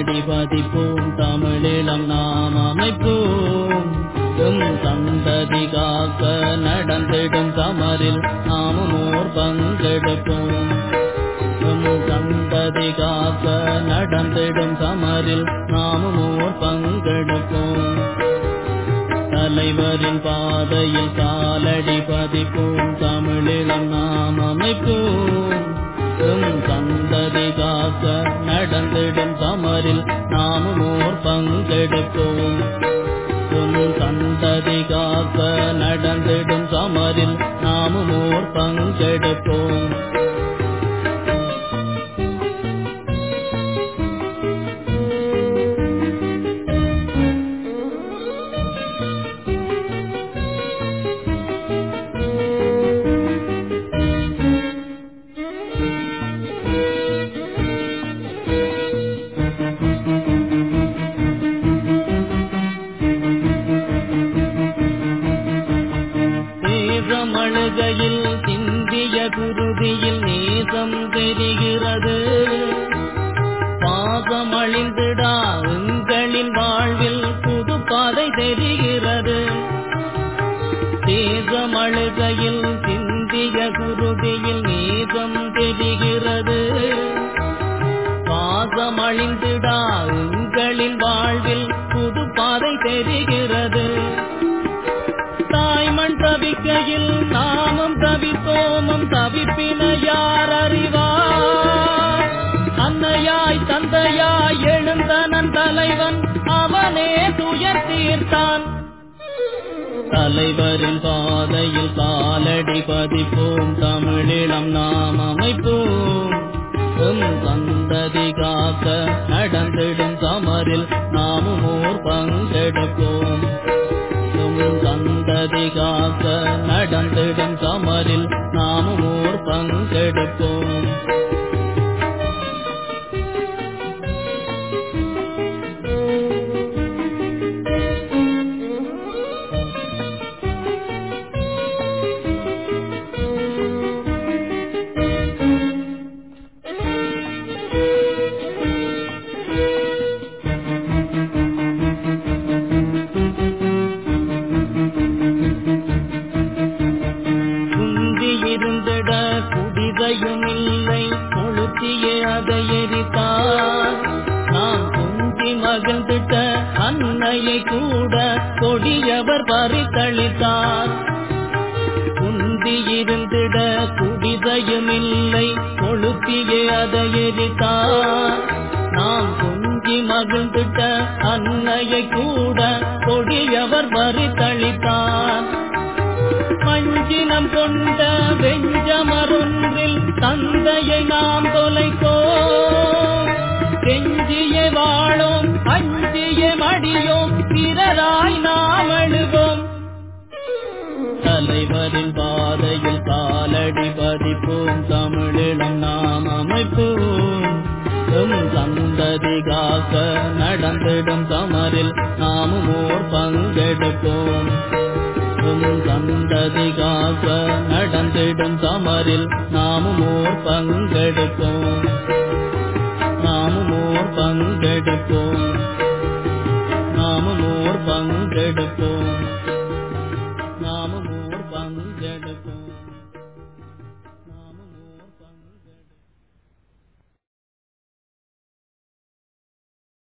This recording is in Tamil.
காலடி பதிப்போம் தமிழிலம் நாம் அமைப்போம் எம் சந்ததி காக்க நடந்திடும் தமரில் நாமும் ஓர் பங்கெடுப்போம் எம் சந்ததி காக்க நடந்திடும் தமரில் நாமும் ஓர் பங்கெடுப்போம் தலைவரின் பாதையில் காலடி பதிப்போம் தமிழிலம் நாம் அமைப்போம் எம் சந்ததி காக்க நடந்திடும் தமரில் நாமும் ஓர் பங்கெடுப்போம் எம் சந்ததி காக்க நடந்திடும் தமரில் நாமும் ஓர் பங்கெடுப்போம் நேசமழுகையில் சிந்திய குருதியில் நேசம் தெரிகிறது பாசம் அழிந்திடா உங்களின் வாழ்வில் புது பாதை தெரிகிறது தேசமழுகையில் சிந்திய குருதியில் நேசம் தெரிகிறது பாசம் அழிந்திடா உங்களின் வாழ்வில் புது பாதை தெரிகிறது தாய்மண் தவிக்கையில் நாமும் தவித்தோமும் தவிப்பின யார் அறிவார் அன்னையாய் தந்தையாய் எழுந்தனன் தலைவன் அவனே துயர் தீர்த்தான் தலைவரின் பாதையில் காலடி பதிப்போம் தமிழிலம் நாம் அமைப்போம் எம் சந்ததி காக்க நடந்திடும் சமரில் நாமும் ஓர் பங்கெடுப்போம் எம் சந்ததி காக்க நடந்திடும் சமரில் நாமும் ஓர் பங்கெடுப்போம் குந்தி இருந்திட குடிதையும் இல்லை கொளுத்தியே அதை எரித்தார் நாம் குந்தி மகிழ்ந்திட்ட அன்னையை கூட கொடியவர் பறித்தளித்தார் குந்தி இருந்திட குடிதையும் இல்லை கொளுத்தியே அதை எரித்தார் நாம் குஞ்சி மகிழ்ந்திட்ட அன்னையை கூட கொடியவர் பறித்தளித்தார் மஞ்சினம் கொண்ட வெஞ்சமருந்தில் தந்தையை நாம் தொலைத்தோம் கெஞ்சிய வாழோம் அஞ்சிய மடியோம் பிறராய் நாம் அழுவோம் தலைவரின் பாதையில் காலடி பதிப்போம் தமிழிடம் நாம் அமைப்போம் எம் சந்ததி காக்க நடந்திடும் தமரில் நாமும் ஓர் பங்கெடுப்போம் எம் சந்ததி காக்க நடந்திடும் தமரில் நாமும் ஓர் பங்கெடுப்போம் நாமும் ஓர் பங்கெடுப்போம்